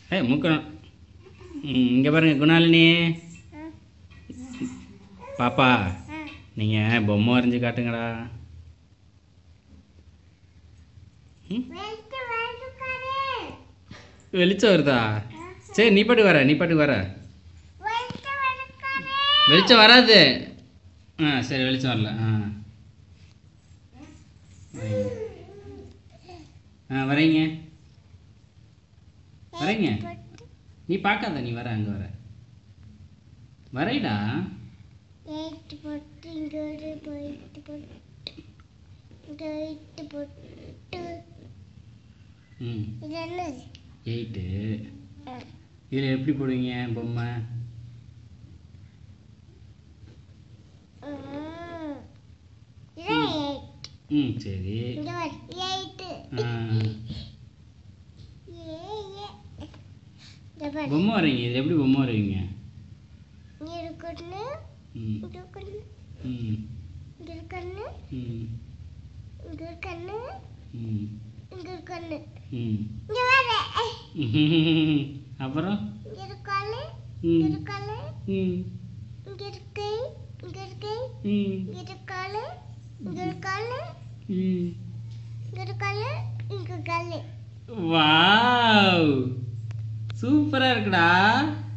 ஏ மூக்க இங்கே பாருங்க குணாலினி பாப்பா நீங்கள் பொம்மை வரைஞ்சி காட்டுங்கடா ம்? வெளிச்சம் வருதா சரி நீ பாட்டுக்கு வர நீ பாட்டுக்கு வர வெளிச்சம் வராது ஆ சரி வெளிச்சம் வரல ஆ ஆ வரீங்க வரீங்க நீ பார்க்காத நீ வர அங்கே வர வரைடா எயிட்டு போட்டு இங்க ஒரு போயிட்டு போட்டு இங்க எயிட்டு போட்டு ம் இது என்னது எயிட்டு இதில் எப்படி போடுவீங்க பொம்மை ம். இது எயிட் ம் சரி இங்க வர எயிட்டு ஆ ஏ ஏ இங்க பாரு பொம்மை வரைங்க இது எப்படி பொம்மை வரைவீங்க இங்க இருக்கொன்னு ம் இங்க இருக்கொன்னு ம் இங்க இருக்கொன்னு ம் இங்க இருக்கொன்னு ம் இங்க இருக்கொன்னு ம் இங்க வர அப்புறம் இங்க இருக்கொன்னு இங்க ம் இருக்கொன்னு ம் இங்க இருக்கு இங்க இருக்கு ம் இங்க இருக்கால இங்க இருக்கால ம் இங்க இருக்கால இங்க இருக்கால வாவ் சூப்பராக இருக்குடா